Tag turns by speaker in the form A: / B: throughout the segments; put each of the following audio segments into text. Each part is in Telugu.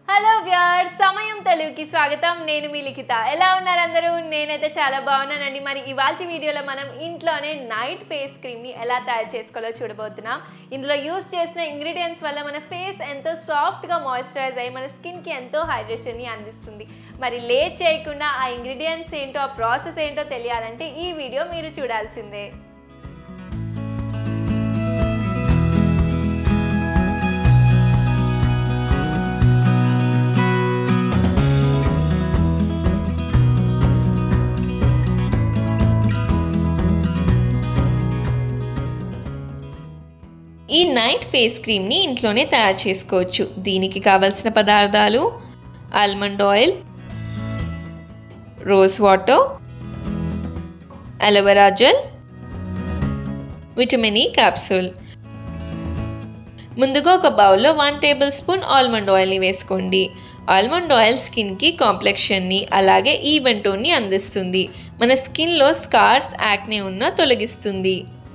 A: హలో వ్యార్ సమయం తెలుగుకి స్వాగతం నేను మీ లిఖిత ఎలా ఉన్నారు అందరూ నేనైతే చాలా బాగున్నానండి మరి ఇవాళ వీడియోలో మనం ఇంట్లోనే నైట్ ఫేస్ క్రీమ్ని ఎలా తయారు చేసుకోవాలో చూడబోతున్నాం ఇందులో యూస్ చేసిన ఇంగ్రీడియంట్స్ వల్ల మన ఫేస్ ఎంతో సాఫ్ట్గా మాయిశ్చరైజ్ అయ్యి మన స్కిన్కి ఎంతో హైడ్రేషన్ని అందిస్తుంది మరి లేట్ చేయకుండా ఆ ఇంగ్రీడియంట్స్ ఏంటో ఆ ప్రాసెస్ ఏంటో తెలియాలంటే ఈ వీడియో మీరు చూడాల్సిందే
B: ఈ నైట్ ఫేస్ క్రీమ్ని ఇంట్లోనే తయారు చేసుకోవచ్చు దీనికి కావలసిన పదార్థాలు almond oil rose water aloe vera gel vitamin E capsule ముందుగా ఒక బౌల్లో వన్ టేబుల్ స్పూన్ ఆల్మండ్ ఆయిల్ని వేసుకోండి ఆల్మండ్ ఆయిల్ స్కిన్కి కాంప్లెక్షన్ని అలాగే ఈవెన్ టోన్ని అందిస్తుంది మన స్కిన్లో స్కార్స్ యాక్నే ఉన్న తొలగిస్తుంది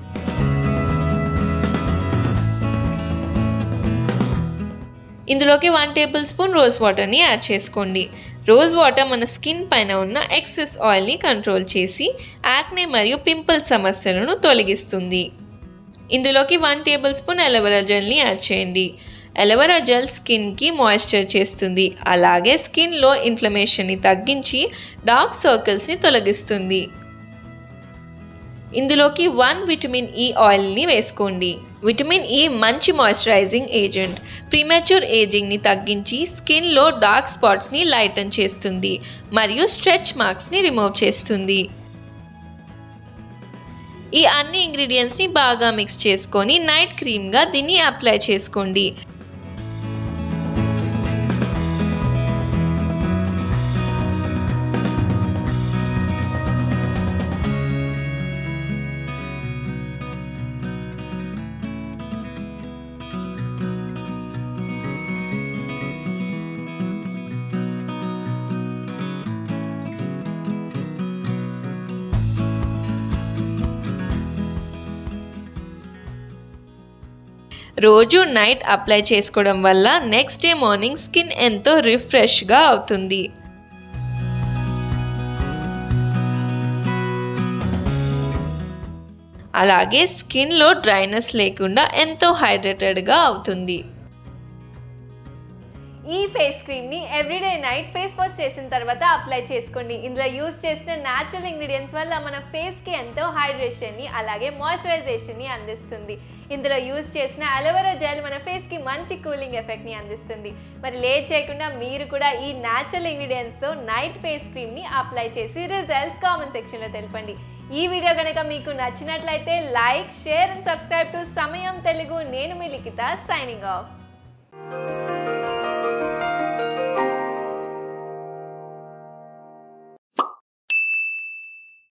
B: ఇందులోకి వన్ టేబుల్ స్పూన్ రోజ్ వాటర్ని యాడ్ చేసుకోండి రోజ్ వాటర్ మన స్కిన్ పైన ఉన్న ఎక్సెస్ ఆయిల్ని కంట్రోల్ చేసి యాక్నే మరియు పింపుల్ సమస్యలను తొలగిస్తుంది ఇందులోకి వన్ టేబుల్ స్పూన్ అలోవెరా జెల్ని యాడ్ చేయండి అలోవెరా జెల్ స్కిన్కి మాయిశ్చర్ చేస్తుంది అలాగే స్కిన్లో ఇన్ఫ్లమేషన్ని తగ్గించి డార్క్ సర్కిల్స్ని తొలగిస్తుంది ఇందులోకి వన్ విటమిన్ ఈ ఆయిల్ని వేసుకోండి విటమిన్ ఈ మంచి మాయిశ్చరైజింగ్ ఏజెంట్ ప్రీమెచ్యూర్ ఏజింగ్ని తగ్గించి స్కిన్లో డార్క్ స్పాట్స్ని లైటన్ చేస్తుంది మరియు స్ట్రెచ్ మార్క్స్ని రిమూవ్ చేస్తుంది ఈ అన్ని ఇంగ్రీడియంట్స్ని బాగా మిక్స్ చేసుకొని నైట్ క్రీమ్గా దీన్ని అప్లై చేసుకోండి రోజు నైట్ అప్లై చేసుకోవడం వల్ల నెక్స్ట్ డే మార్నింగ్ స్కిన్ ఎంతో రిఫ్రెష్గా అవుతుంది అలాగే స్కిన్లో డ్రైనెస్ లేకుండా ఎంతో హైడ్రేటెడ్గా అవుతుంది
A: ఈ ఫేస్ క్రీమ్ ని ఎవ్రీడే నైట్ ఫేస్ వాష్ చేసిన తర్వాత అప్లై చేసుకోండి ఇందులో యూజ్ చేసిన న్యాచురల్ ఇంగ్రీడియంట్స్ వల్ల మన ఫేస్ కి ఎంతో హైడ్రేషన్ ని అలాగే మాయిశ్చరైజేషన్ ని అందిస్తుంది ఇందులో యూజ్ చేసిన అలోవెరా జెల్ మన ఫేస్ కి మంచి కూలింగ్ ఎఫెక్ట్ ని అందిస్తుంది మరి లేట్ చేయకుండా మీరు కూడా ఈ న్యాచురల్ ఇంగ్రీడియంట్స్ తో నైట్ ఫేస్ క్రీమ్ ని అప్లై చేసి రిజల్ట్స్ కామెంట్ సెక్షన్ లో తెలపండి ఈ వీడియో కనుక మీకు నచ్చినట్లయితే like share and subscribe to Samayam Telugu నేను మీ లిఖిత సైనింగ్ ఆఫ్